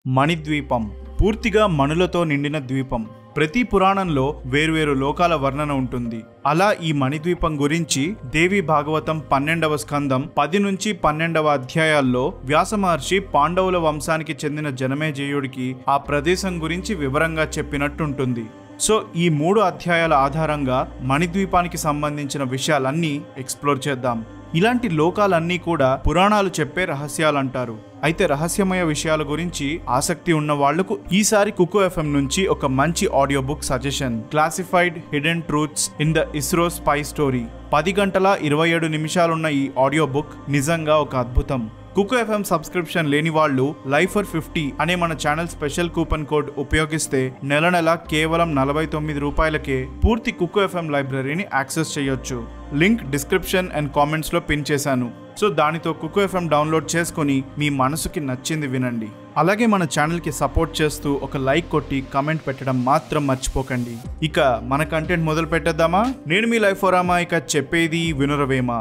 మణిద్వీపం పూర్తిగా మణులతో నిండిన ద్వీపం ప్రతి పురాణంలో వేర్వేరు లోకాల వర్ణన ఉంటుంది అలా ఈ మణిద్వీపం గురించి దేవి భాగవతం పన్నెండవ స్కందం పది నుంచి పన్నెండవ అధ్యాయాల్లో వ్యాస మహర్షి పాండవుల వంశానికి చెందిన జనమేజయుడికి ఆ ప్రదేశం గురించి వివరంగా చెప్పినట్టుంటుంది సో ఈ మూడు అధ్యాయాల ఆధారంగా మణిద్వీపానికి సంబంధించిన విషయాలన్నీ ఎక్స్ప్లోర్ చేద్దాం ఇలాంటి లోకాలన్నీ కూడా పురాణాలు చెప్పే రహస్యాలంటారు అయితే రహస్యమయ విషయాల గురించి ఆసక్తి ఉన్న వాళ్లకు ఈసారి కుకో ఎఫ్ఎం నుంచి ఒక మంచి audio book suggestion classified hidden truths in the ISRO spy story పది గంటల ఇరవై ఏడు నిమిషాలున్న ఈ ఆడియో బుక్ నిజంగా ఒక అద్భుతం కుకో ఎఫ్ఎం సబ్స్క్రిప్షన్ లేని వాళ్ళు లైఫ్ ఫర్ ఫిఫ్టీ అనే మన ఛానల్ స్పెషల్ కూపన్ కోడ్ ఉపయోగిస్తే నెల నెల కేవలం నలభై తొమ్మిది రూపాయలకే పూర్తి కుకో ఎఫ్ఎం లైబ్రరీని యాక్సెస్ చేయొచ్చు లింక్ డిస్క్రిప్షన్ అండ్ కామెంట్స్లో పిన్ చేశాను సో దానితో కుకో ఎఫ్ఎం డౌన్లోడ్ చేసుకొని మీ మనసుకి నచ్చింది వినండి అలాగే మన ఛానల్కి సపోర్ట్ చేస్తూ ఒక లైక్ కొట్టి కమెంట్ పెట్టడం మాత్రం మర్చిపోకండి ఇక మన కంటెంట్ మొదలు పెట్టేద్దామా నేను మీ లైఫ్ ఫోరామా ఇక చెప్పేది వినురవేమా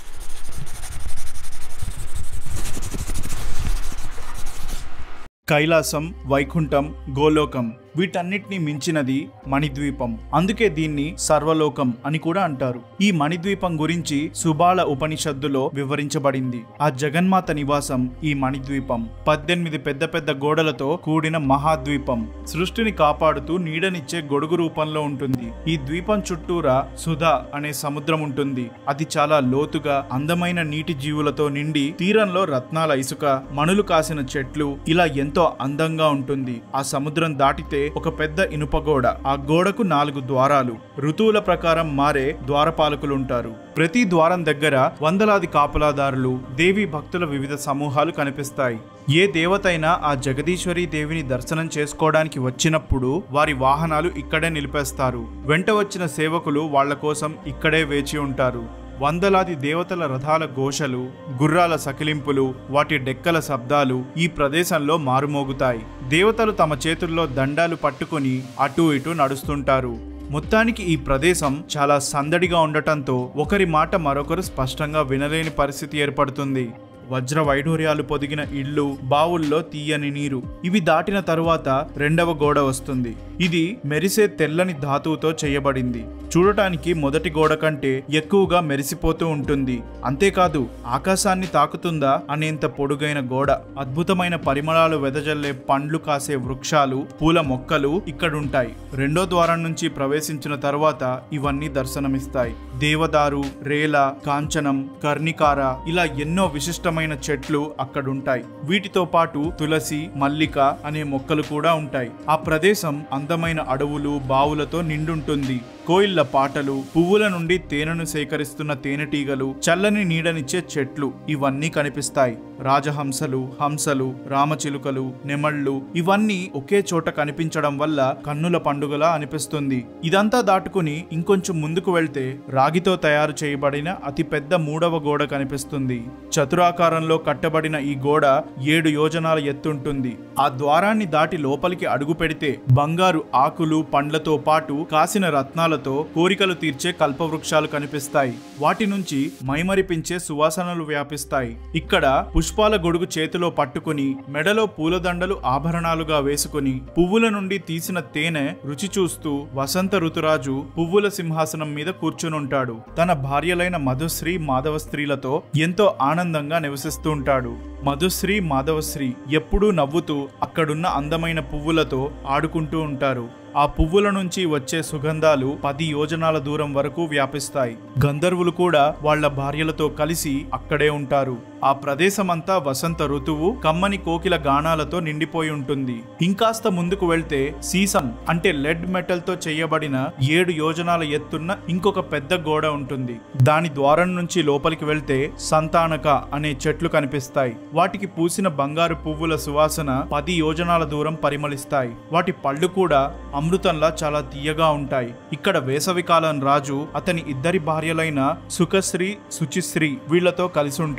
కైలాసం వైకుంఠం గోలోకం వీటన్నిటిని మించినది మణిద్వీపం అందుకే దీన్ని సర్వలోకం అని కూడా అంటారు ఈ మణిద్వీపం గురించి సుబాల ఉపనిషత్తులో వివరించబడింది ఆ జగన్మాత నివాసం ఈ మణిద్వీపం పద్దెనిమిది పెద్ద పెద్ద గోడలతో కూడిన మహాద్వీపం సృష్టిని కాపాడుతూ నీడనిచ్చే గొడుగు రూపంలో ఉంటుంది ఈ ద్వీపం చుట్టూరా సుధా అనే సముద్రం ఉంటుంది అది చాలా లోతుగా అందమైన నీటి జీవులతో నిండి తీరంలో రత్నాల ఇసుక మణులు కాసిన చెట్లు ఇలా ఎంతో అందంగా ఉంటుంది ఆ సముద్రం దాటితే ఒక పెద్ద ఇనుప గోడ ఆ గోడకు నాలుగు ద్వారాలు ఋతువుల ప్రకారం మారే ద్వారపాలకులుంటారు ప్రతి ద్వారం దగ్గర వందలాది కాపలాదారులు దేవి భక్తుల వివిధ సమూహాలు కనిపిస్తాయి ఏ దేవతైనా ఆ జగదీశ్వరి దేవిని దర్శనం చేసుకోవడానికి వచ్చినప్పుడు వారి వాహనాలు ఇక్కడే నిలిపేస్తారు వెంట వచ్చిన సేవకులు వాళ్ల కోసం ఇక్కడే వేచి ఉంటారు వందలాది దేవతల రథాల ఘోషలు గుర్రాల సకిలింపులు వాటి డెక్కల శబ్దాలు ఈ ప్రదేశంలో మారుమోగుతాయి దేవతలు తమ చేతుల్లో దండాలు పట్టుకొని అటూ ఇటూ నడుస్తుంటారు మొత్తానికి ఈ ప్రదేశం చాలా సందడిగా ఉండటంతో ఒకరి మాట మరొకరు స్పష్టంగా వినలేని పరిస్థితి ఏర్పడుతుంది వజ్ర వైఢూర్యాలు పొదిగిన ఇళ్ళు బావుల్లో తీయని నీరు ఇవి దాటిన తరువాత రెండవ గోడ వస్తుంది ఇది మెరిసే తెల్లని ధాతువుతో చేయబడింది చూడటానికి మొదటి గోడ కంటే ఎక్కువగా మెరిసిపోతూ ఉంటుంది అంతేకాదు ఆకాశాన్ని తాకుతుందా అనేంత పొడుగైన గోడ అద్భుతమైన పరిమళాలు వెదజల్లే పండ్లు కాసే వృక్షాలు పూల మొక్కలు ఇక్కడుంటాయి రెండో ద్వారం నుంచి ప్రవేశించిన తర్వాత ఇవన్నీ దర్శనమిస్తాయి దేవదారు రేల కాంచనం కర్ణికార ఇలా ఎన్నో విశిష్టమైన చెట్లు అక్కడుంటాయి వీటితో పాటు తులసి మల్లిక అనే మొక్కలు కూడా ఉంటాయి ఆ ప్రదేశం అందమైన అడవులు బావులతో నిండుంటుంది కోయిళ్ల పాటలు పువ్వుల నుండి తేనెను సేకరిస్తున్న తేనెటీగలు చల్లని నీడనిచ్చే చెట్లు ఇవన్నీ కనిపిస్తాయి రాజహంసలు హంసలు రామచిలుకలు నెమళ్ళు ఇవన్నీ ఒకే చోట కనిపించడం వల్ల కన్నుల పండుగలా అనిపిస్తుంది ఇదంతా దాటుకుని ఇంకొంచెం ముందుకు వెళ్తే రాగితో తయారు చేయబడిన అతిపెద్ద మూడవ గోడ కనిపిస్తుంది చతురాకారంలో కట్టబడిన ఈ గోడ ఏడు యోజనాల ఎత్తుంటుంది ఆ ద్వారాన్ని దాటి లోపలికి అడుగు పెడితే బంగారు ఆకులు పండ్లతో పాటు కాసిన రత్నాలతో కోరికలు తీర్చే కల్పవృక్షాలు కనిపిస్తాయి వాటి నుంచి మైమరిపించే సువాసనలు వ్యాపిస్తాయి ఇక్కడ పుష్పాల గొడుగు చేతిలో పట్టుకుని మెడలో పూలదండలు ఆభరణాలుగా వేసుకుని పువ్వుల నుండి తీసిన తేనె రుచి చూస్తూ వసంత ఋతురాజు పువ్వుల సింహాసనం మీద కూర్చునుంటాడు తన భార్యలైన మధుశ్రీ మాధవ స్త్రీలతో ఎంతో ఆనందంగా నివసిస్తూ ఉంటాడు మధుశ్రీ మాధవశ్రీ ఎప్పుడూ నవ్వుతూ అక్కడున్న అందమైన పువ్వులతో ఆడుకుంటూ ఉంటారు ఆ పువ్వుల నుంచి వచ్చే సుగంధాలు పది యోజనాల దూరం వరకు వ్యాపిస్తాయి గంధర్వులు కూడా వాళ్ళ భార్యలతో కలిసి అక్కడే ఉంటారు ఆ ప్రదేశమంతా వసంత ఋతువు కమ్మని కోకిల గానాలతో నిండిపోయి ఉంటుంది ఇంకాస్త ముందుకు వెళ్తే సీసం అంటే లెడ్ మెటల్ తో చేయబడిన ఏడు యోజనాల ఎత్తున్న ఇంకొక పెద్ద గోడ ఉంటుంది దాని ద్వారం నుంచి లోపలికి వెళ్తే సంతానక అనే చెట్లు కనిపిస్తాయి వాటికి పూసిన బంగారు పువ్వుల సువాసన పది యోజనాల దూరం పరిమళిస్తాయి వాటి పళ్ళు కూడా అమృతంలా చాలా తీయగా ఉంటాయి ఇక్కడ వేసవికాలం రాజు అతని ఇద్దరి భార్యలైన సుఖశ్రీ శుచిశ్రీ వీళ్లతో కలిసి ఉంటాడు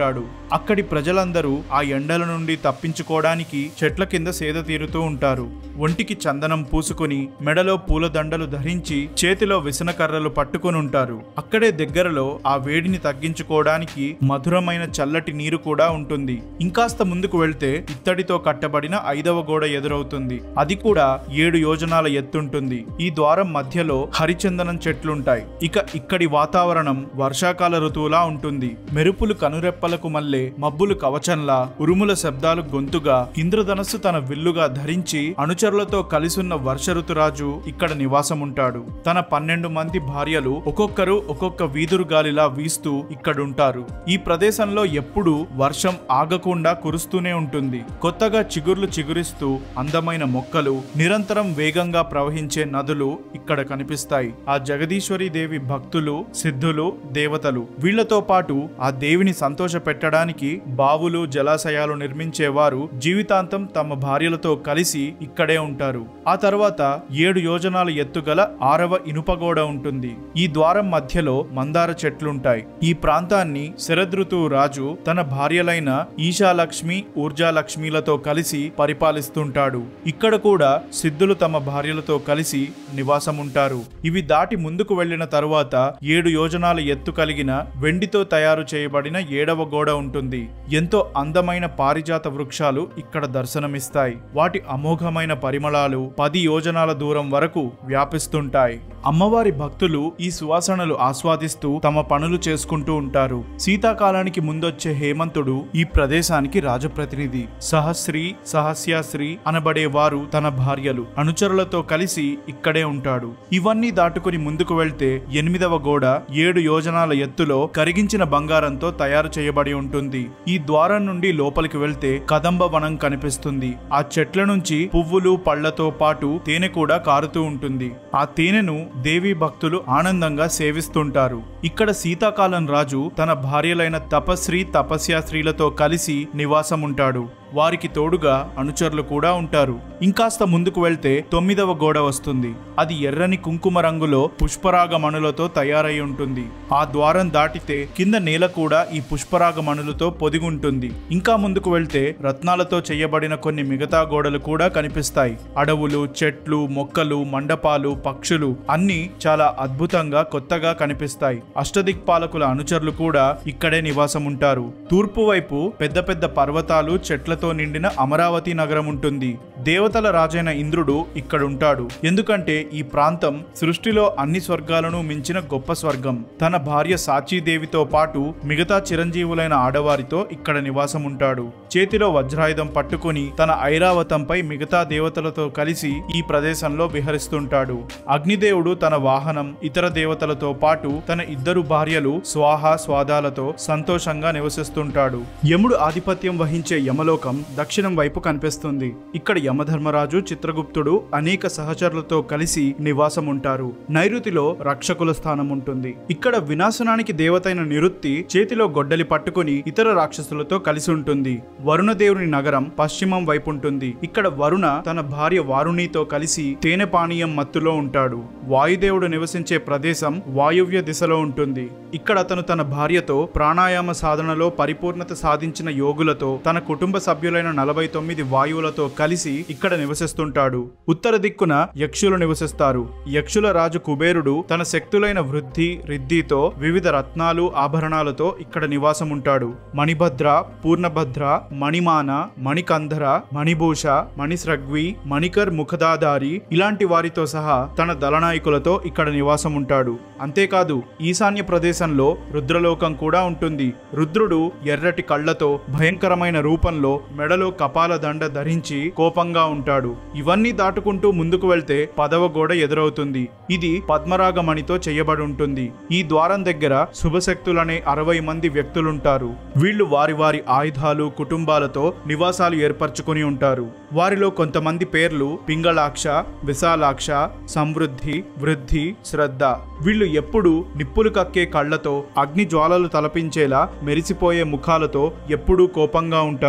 అక్కడి ప్రజలందరూ ఆ ఎండల నుండి తప్పించుకోవడానికి చెట్ల కింద సేద తీరుతూ ఉంటారు ఒంటికి చందనం పూసుకొని మెడలో పూలదండలు ధరించి చేతిలో విసనకర్రలు పట్టుకొని ఉంటారు అక్కడే దగ్గరలో ఆ వేడిని తగ్గించుకోవడానికి మధురమైన చల్లటి నీరు కూడా ఉంటుంది ఇంకాస్త ముందుకు వెళ్తే ఇత్తడితో కట్టబడిన ఐదవ గోడ ఎదురవుతుంది అది కూడా ఏడు యోజనాల ఎత్తుంటుంది ఈ ద్వారం మధ్యలో హరిచందనం చెట్లుంటాయి ఇక ఇక్కడి వాతావరణం వర్షాకాల ఋతువులా ఉంటుంది మెరుపులు కనురెప్పలకు మల్లే మబ్బులు కవచంలా ఉరుముల శబ్దాలు గొంతుగా ఇంద్రధనస్సు తన విల్లుగా ధరించి అనుచరులతో కలిసున్న వర్ష ఋతురాజు ఇక్కడ నివాసముంటాడు తన పన్నెండు మంది భార్యలు ఒక్కొక్కరు ఒక్కొక్క వీదురు గాలిలా వీస్తూ ఇక్కడుంటారు ఈ ప్రదేశంలో ఎప్పుడూ వర్షం ఆగకుండా కురుస్తూనే ఉంటుంది కొత్తగా చిగుర్లు చిగురిస్తూ అందమైన మొక్కలు నిరంతరం వేగంగా ప్రవహించే నదులు ఇక్కడ కనిపిస్తాయి ఆ జగదీశ్వరి దేవి భక్తులు సిద్ధులు దేవతలు వీళ్లతో పాటు ఆ దేవిని సంతోష పెట్టడానికి బావులు జలాశయాలు నిర్మించేవారు జీవితాంతం తమ భార్యలతో కలిసి ఇక్కడే ఉంటారు ఆ తర్వాత ఏడు యోజనాల ఎత్తుగల ఆరవ ఇనుపగోడ ఉంటుంది ఈ ద్వారం మధ్యలో మందార చెట్లుంటాయి ఈ ప్రాంతాన్ని శరదృతువు రాజు తన భార్యలైన ఈశాలక్ష్మి ఊర్జాలక్ష్మిలతో కలిసి పరిపాలిస్తుంటాడు ఇక్కడ కూడా సిద్ధులు తమ భార్యలతో కలిసి నివాసముంటారు ఇవి దాటి ముందుకు వెళ్లిన తరువాత ఏడు యోజనాల ఎత్తు కలిగిన వెండితో తయారు చేయబడిన ఏడవ గోడ ఉంటుంది ఎంతో అందమైన పారిజాత వృక్షాలు ఇక్కడ దర్శనమిస్తాయి వాటి అమోఘమైన పరిమళాలు పది యోజనాల దూరం వరకు వ్యాపిస్తుంటాయి అమ్మవారి భక్తులు ఈ సువాసనలు ఆస్వాదిస్తూ తమ పనులు చేసుకుంటూ ఉంటారు శీతాకాలానికి ముందొచ్చే హేమంతుడు ఈ ప్రదేశానికి రాజప్రతినిధి సహశ్రీ సహస్యాశ్రీ అనబడే వారు తన భార్యలు అనుచరులతో కలిసి ఇక్కడే ఉంటాడు ఇవన్నీ దాటుకుని ముందుకు వెళ్తే ఎనిమిదవ గోడ ఏడు యోజనాల ఎత్తులో కరిగించిన బంగారంతో తయారు చేయబడి ఉంటుంది ఈ ద్వారం నుండి లోపలికి వెళ్తే కదంబ వనం కనిపిస్తుంది ఆ చెట్ల నుంచి పువ్వులు పళ్లతో పాటు తేనె కూడా కారుతూ ఉంటుంది ఆ తేనెను దేవీ భక్తులు ఆనందంగా సేవిస్తుంటారు ఇక్కడ శీతాకాలం రాజు తన భార్యలైన తపశ్రీ తపస్యాశ్రీలతో కలిసి నివాసముంటాడు వారికి తోడుగా అనుచరులు కూడా ఉంటారు ఇంకాస్త ముందుకు వెళ్తే తొమ్మిదవ గోడ వస్తుంది అది ఎర్రని కుంకుమ రంగులో పుష్పరాగ మణులతో తయారై ఉంటుంది ఆ ద్వారం దాటితే కింద నేల కూడా ఈ పుష్పరాగ మణులతో పొదిగుంటుంది ఇంకా ముందుకు వెళ్తే రత్నాలతో చేయబడిన కొన్ని మిగతా గోడలు కూడా కనిపిస్తాయి అడవులు చెట్లు మొక్కలు మండపాలు పక్షులు అన్నీ చాలా అద్భుతంగా కొత్తగా కనిపిస్తాయి అష్టదిక్పాలకుల అనుచరులు కూడా ఇక్కడే నివాసం ఉంటారు తూర్పు వైపు పెద్ద పెద్ద పర్వతాలు చెట్లతో నిండిన అమరావతి నగరం ఉంటుంది దేవతల రాజైన ఇంద్రుడు ఇక్కడుంటాడు ఎందుకంటే ఈ ప్రాంతం సృష్టిలో అన్ని స్వర్గాలను మించిన గొప్ప స్వర్గం తన భార్య సాచీదేవితో పాటు మిగతా చిరంజీవులైన ఆడవారితో ఇక్కడ నివాసం ఉంటాడు చేతిలో వజ్రాయుధం పట్టుకుని తన ఐరావతంపై మిగతా దేవతలతో కలిసి ఈ ప్రదేశంలో విహరిస్తుంటాడు అగ్నిదేవుడు తన వాహనం ఇతర దేవతలతో పాటు తన ఇద్దరు భార్యలు స్వాహ స్వాదాలతో సంతోషంగా నివసిస్తుంటాడు యముడు ఆధిపత్యం వహించే యమలోకం దక్షిణం వైపు కనిపిస్తుంది ఇక్కడ యమధర్మరాజు చిత్రగుప్తుడు అనేక సహచరులతో కలిసి నివాసం ఉంటారు నైరుతిలో రక్షకుల స్థానం ఉంటుంది ఇక్కడ వినాశనానికి దేవతైన నిరుత్తి చేతిలో గొడ్డలి పట్టుకుని ఇతర రాక్షసులతో కలిసి ఉంటుంది వరుణదేవుని నగరం పశ్చిమం వైపు ఉంటుంది ఇక్కడ వరుణ తన భార్య వారుణితో కలిసి తేనె పానీయం మత్తులో ఉంటాడు వాయుదేవుడు నివసించే ప్రదేశం వాయువ్య దిశలో ఉంటుంది ఇక్కడ అతను తన భార్యతో ప్రాణాయామ సాధనలో పరిపూర్ణత సాధించిన యోగులతో తన కుటుంబ సభ్యులైన నలభై తొమ్మిది వాయువులతో కలిసి ఇక్కడ నివసిస్తుంటాడు ఉత్తర దిక్కున యక్షులు నివసిస్తారు యక్షుల రాజు కుబేరుడు తన శక్తులైన వృద్ధి రిద్ధితో వివిధ రత్నాలు ఆభరణాలతో ఇక్కడ నివాసం ఉంటాడు మణిభద్ర పూర్ణభద్ర మణిమాన మణికంధర మణిభూష మణిస్రగ్వి మణికర్ ముఖదాదారి ఇలాంటి వారితో సహా తన దళనాయకులతో ఇక్కడ నివాసం ఉంటాడు అంతేకాదు ఈశాన్య ప్రదేశంలో రుద్రలోకం కూడా ఉంటుంది రుద్రుడు ఎర్రటి కళ్ళతో భయంకరమైన రూపంలో మెడలో కపాల దండ ధరించి కోపంగా ఉంటాడు ఇవన్నీ దాటుకుంటూ ముందుకు వెళ్తే పదవ గోడ ఎదురవుతుంది ఇది పద్మరాగమణితో చేయబడి ఉంటుంది ఈ ద్వారం దగ్గర శుభశక్తులనే అరవై మంది వ్యక్తులుంటారు వీళ్ళు వారి వారి ఆయుధాలు కుటుంబాలతో నివాసాలు ఏర్పరచుకుని ఉంటారు వారిలో కొంతమంది పేర్లు పింగళాక్ష విశాలాక్ష సమృద్ధి వృద్ధి శ్రద్ధ వీళ్ళు ఎప్పుడూ నిప్పులు కక్కే కళ్ళతో అగ్ని జ్వాలలు తలపించేలా మెరిసిపోయే ముఖాలతో ఎప్పుడూ కోపంగా ఉంటారు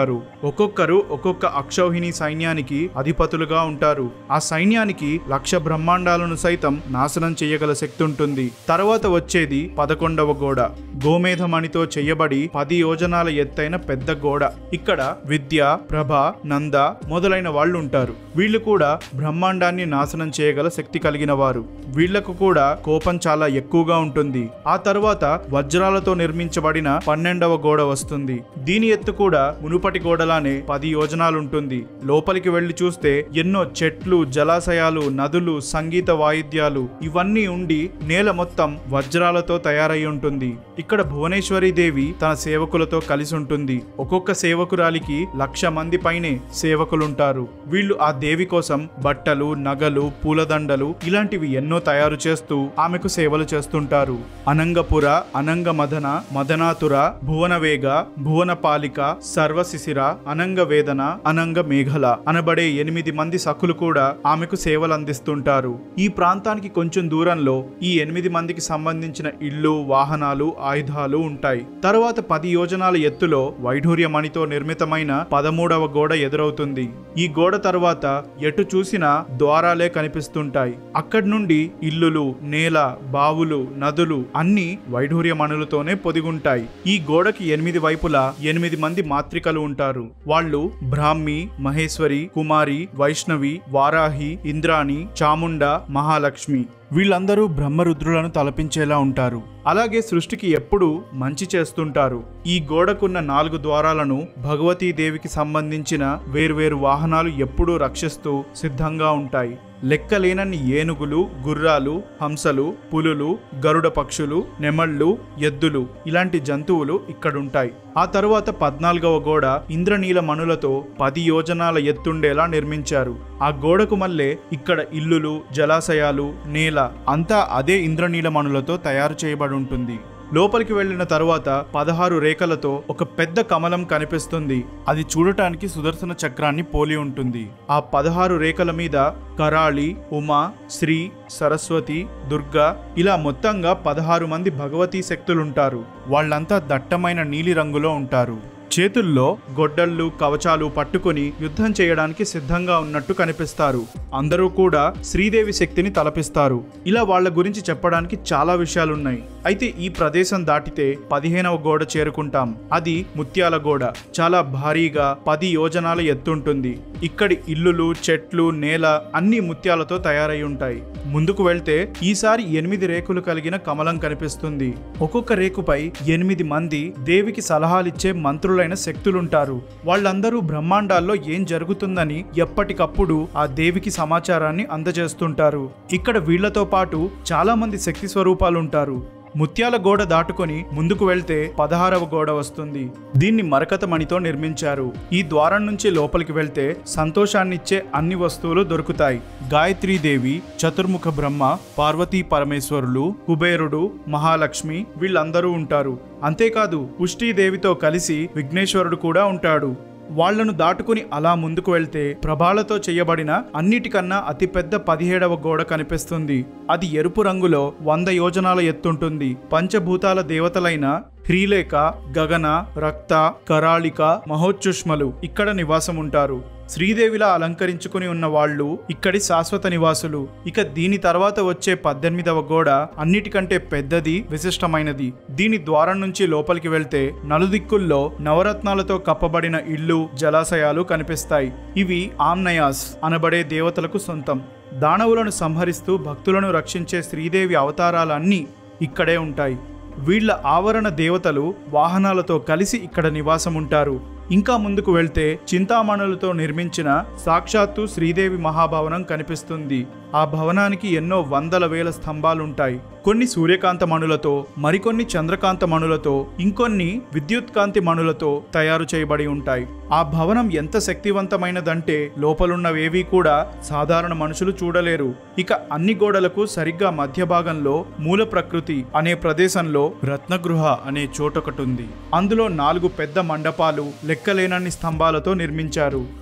ఒక్కొక్కరు ఒక్కొక్క అక్షౌహిణి సైన్యానికి అధిపతులుగా ఉంటారు ఆ సైన్యానికి లక్ష బ్రహ్మాండాలను సైతం నాశనం చేయగల శక్తి ఉంటుంది తర్వాత వచ్చేది పదకొండవ గోడ గోమేధమణితో చేయబడి పది యోజనాల ఎత్తైన పెద్ద గోడ ఇక్కడ విద్య ప్రభ నంద మొదలైన వాళ్ళు ఉంటారు వీళ్ళు కూడా బ్రహ్మాండాన్ని నాశనం చేయగల శక్తి కలిగిన వారు వీళ్లకు కూడా కోపం చాలా ఎక్కువగా ఉంటుంది ఆ తర్వాత వజ్రాలతో నిర్మించబడిన పన్నెండవ గోడ వస్తుంది దీని ఎత్తు కూడా మునుపటి గోడలానే పది యోజనాలుంటుంది లోపలికి వెళ్లి చూస్తే ఎన్నో చెట్లు జలాశయాలు నదులు సంగీత వాయిద్యాలు ఇవన్నీ ఉండి నేల మొత్తం వజ్రాలతో తయారై ఉంటుంది ఇక్కడ భువనేశ్వరి దేవి తన సేవకులతో కలిసి ఉంటుంది ఒక్కొక్క సేవకురాలికి లక్ష మంది పైనే సేవకులుంటారు వీళ్ళు ఆ దేవి కోసం బట్టలు నగలు పూలదండలు ఇలాంటివి ఎన్నో తయారు చేస్తూ ఆమెకు సేవలు చేస్తుంటారు అనంగపుర అనంగ మదన మదనాతుర భువనవేగ భువనపాలిక సర్వశిశిర అనంగ వేదన అనంగ మేఘల అనబడే ఎనిమిది మంది సఖులు కూడా ఆమెకు సేవలు అందిస్తుంటారు ఈ ప్రాంతానికి కొంచెం దూరంలో ఈ ఎనిమిది మందికి సంబంధించిన ఇళ్ళు వాహనాలు ఆయుధాలు ఉంటాయి తర్వాత పది యోజనాల ఎత్తులో వైఢూర్యమణితో నిర్మితమైన పదమూడవ గోడ ఎదురవుతుంది ఈ గోడ తర్వాత ఎటు చూసినా ద్వారాలే కనిపిస్తుంటాయి అక్కడి నుండి ఇల్లులు నేల బావులు నదులు అన్ని వైఢూర్యమణులతోనే పొదిగుంటాయి ఈ గోడకి ఎనిమిది వైపులా ఎనిమిది మంది మాత్రికలు ఉంటారు వాళ్ళు బ్రాహ్మి మహేశ్వరి కుమారి వైష్ణవి వారాహి ఇంద్రాణి చాముండ మహాలక్ష్మి వీళ్ళందరూ బ్రహ్మరుద్రులను తలపించేలా ఉంటారు అలాగే సృష్టికి ఎప్పుడూ మంచి చేస్తుంటారు ఈ గోడకున్న నాలుగు ద్వారాలను భగవతీదేవికి సంబంధించిన వేర్వేరు వాహనాలు ఎప్పుడూ రక్షిస్తూ సిద్ధంగా ఉంటాయి లెక్కలేనన్ని ఏనుగులు గుర్రాలు హంసలు పులులు గరుడ పక్షులు నెమళ్ళు ఎద్దులు ఇలాంటి జంతువులు ఇక్కడుంటాయి ఆ తరువాత పద్నాలుగవ గోడ ఇంద్రనీల మణులతో పది యోజనాల ఎత్తుండేలా నిర్మించారు ఆ గోడకు మల్లే ఇక్కడ ఇల్లులు జలాశయాలు నేల అంతా అదే ఇంద్రనీల మణులతో తయారు చేయబడి ఉంటుంది లోపలికి వెళ్ళిన తరువాత పదహారు రేఖలతో ఒక పెద్ద కమలం కనిపిస్తుంది అది చూడటానికి సుదర్శన చక్రాన్ని పోలి ఉంటుంది ఆ పదహారు రేఖల మీద కరాళి ఉమా శ్రీ సరస్వతి దుర్గా ఇలా మొత్తంగా పదహారు మంది భగవతీ శక్తులుంటారు వాళ్ళంతా దట్టమైన నీలి రంగులో ఉంటారు చేతుల్లో గొడ్డళ్ళు కవచాలు పట్టుకొని యుద్ధం చేయడానికి సిద్ధంగా ఉన్నట్టు కనిపిస్తారు అందరూ కూడా శ్రీదేవి శక్తిని తలపిస్తారు ఇలా వాళ్ళ గురించి చెప్పడానికి చాలా విషయాలున్నాయి అయితే ఈ ప్రదేశం దాటితే పదిహేనవ గోడ చేరుకుంటాం అది ముత్యాల గోడ చాలా భారీగా పది యోజనాల ఎత్తుంటుంది ఇక్కడి ఇల్లులు చెట్లు నేల అన్ని ముత్యాలతో తయారై ఉంటాయి ముందుకు వెళ్తే ఈసారి ఎనిమిది రేకులు కలిగిన కమలం కనిపిస్తుంది ఒక్కొక్క రేకుపై ఎనిమిది మంది దేవికి సలహాలిచ్చే మంత్రులైన శక్తులుంటారు వాళ్ళందరూ బ్రహ్మాండాల్లో ఏం జరుగుతుందని ఎప్పటికప్పుడు ఆ దేవికి సమాచారాన్ని అందజేస్తుంటారు ఇక్కడ వీళ్లతో పాటు చాలా మంది శక్తి స్వరూపాలుంటారు ముత్యాల గోడ దాటుకొని ముందుకు వెళ్తే పదహారవ గోడ వస్తుంది దీన్ని మరకత మణితో నిర్మించారు ఈ ద్వారం నుంచి లోపలికి వెళ్తే సంతోషాన్నిచ్చే అన్ని వస్తువులు దొరుకుతాయి గాయత్రీదేవి చతుర్ముఖ బ్రహ్మ పార్వతీ పరమేశ్వరులు కుబేరుడు మహాలక్ష్మి వీళ్ళందరూ ఉంటారు అంతేకాదు పుష్టిదేవితో కలిసి విఘ్నేశ్వరుడు కూడా ఉంటాడు వాళ్లను దాటుకుని అలా ముందుకు వెళ్తే ప్రభాలతో చేయబడిన అన్నిటికన్నా అతిపెద్ద పదిహేడవ గోడ కనిపిస్తుంది అది ఎరుపు రంగులో వంద యోజనాల ఎత్తుంటుంది పంచభూతాల దేవతలైన హ్రీలేఖ గగన రక్త కరాళిక మహోచ్చుష్మలు ఇక్కడ నివాసం ఉంటారు శ్రీదేవిలా అలంకరించుకుని ఉన్న వాళ్ళు ఇక్కడి శాశ్వత నివాసులు ఇక దీని తర్వాత వచ్చే పద్దెనిమిదవ గోడ అన్నిటికంటే పెద్దది విశిష్టమైనది దీని ద్వారం నుంచి లోపలికి వెళ్తే నలుదిక్కుల్లో నవరత్నాలతో కప్పబడిన ఇళ్ళు జలాశయాలు కనిపిస్తాయి ఇవి ఆమ్నయాస్ అనబడే దేవతలకు సొంతం దానవులను సంహరిస్తూ భక్తులను రక్షించే శ్రీదేవి అవతారాలన్నీ ఇక్కడే ఉంటాయి వీళ్ళ ఆవరణ దేవతలు వాహనాలతో కలిసి ఇక్కడ నివాసం ఉంటారు ఇంకా ముందుకు వెళ్తే చింతామణులతో నిర్మించిన సాక్షాత్తు శ్రీదేవి మహాభవనం కనిపిస్తుంది ఆ భవనానికి ఎన్నో వందల వేల స్తంభాలుంటాయి కొన్ని సూర్యకాంత మణులతో మరికొన్ని చంద్రకాంత మణులతో ఇంకొన్ని విద్యుత్కాంతి మణులతో తయారు చేయబడి ఉంటాయి ఆ భవనం ఎంత శక్తివంతమైనదంటే లోపలున్నవేవీ కూడా సాధారణ మనుషులు చూడలేరు ఇక అన్ని గోడలకు సరిగ్గా మధ్య భాగంలో మూల ప్రకృతి అనే ప్రదేశంలో రత్నగృహ అనే చోటొకటుంది అందులో నాలుగు పెద్ద మండపాలు లెక్కలేనన్ని స్తంభాలతో నిర్మించారు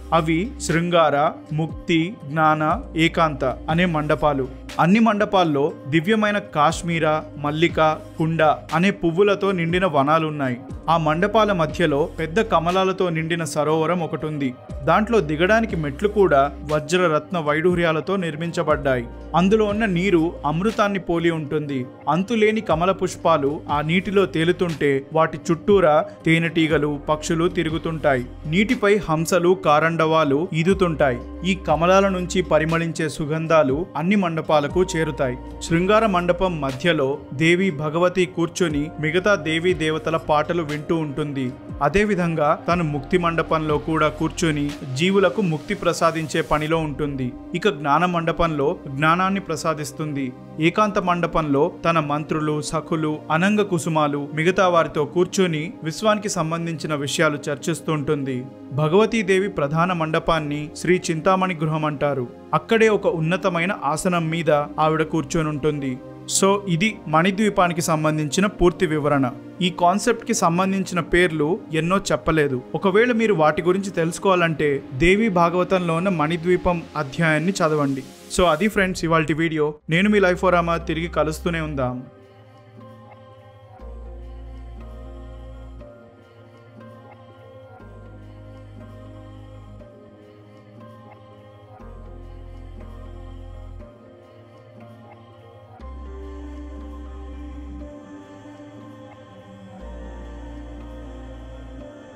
అవి శృంగార ముక్తి జ్ఞాన ఏకాంత అనే మండపాలు అన్ని మండపాల్లో దివ్యమైన కాశ్మీర మల్లిక కుండ అనే పువ్వులతో నిండిన వనాలున్నాయి ఆ మండపాల మధ్యలో పెద్ద కమలాలతో నిండిన సరోవరం ఒకటి ఉంది దాంట్లో దిగడానికి మెట్లు కూడా వజ్ర రత్న వైడూర్యాలతో నిర్మించబడ్డాయి అందులో ఉన్న నీరు అమృతాన్ని పోలి ఉంటుంది అంతులేని కమల పుష్పాలు ఆ నీటిలో తేలుతుంటే వాటి చుట్టూరా తేనెటీగలు పక్షులు తిరుగుతుంటాయి నీటిపై హంసలు కారండవాలు ఈదుతుంటాయి ఈ కమలాల నుంచి పరిమళించే సుగంధాలు అన్ని మండపాలకు చేరుతాయి శృంగార మండపం మధ్యలో దేవి భగవతి కూర్చొని మిగతా దేవీ దేవతల పాటలు వింటూ ఉంటుంది అదేవిధంగా తను ముక్తి మండపంలో కూడా కూర్చొని జీవులకు ముక్తి ప్రసాదించే పనిలో ఉంటుంది ఇక జ్ఞాన మండపంలో జ్ఞానాన్ని ప్రసాదిస్తుంది ఏకాంత మండపంలో తన మంత్రులు సఖులు అనంగ కుసుమాలు మిగతా వారితో కూర్చొని విశ్వానికి సంబంధించిన విషయాలు చర్చిస్తుంటుంది భగవతీదేవి ప్రధాన మండపాన్ని శ్రీ చింతామణి గృహం అంటారు అక్కడే ఒక ఉన్నతమైన ఆసనం మీద ఆవిడ కూర్చొని ఉంటుంది సో ఇది మణిద్వీపానికి సంబంధించిన పూర్తి వివరణ ఈ కాన్సెప్ట్ కి సంబంధించిన పేర్లు ఎన్నో చెప్పలేదు ఒకవేళ మీరు వాటి గురించి తెలుసుకోవాలంటే దేవి భాగవతంలో ఉన్న మణిద్వీపం అధ్యాయాన్ని చదవండి సో అది ఫ్రెండ్స్ ఇవాళ వీడియో నేను మీ లైఫ్ ఓరామా తిరిగి కలుస్తూనే ఉందాం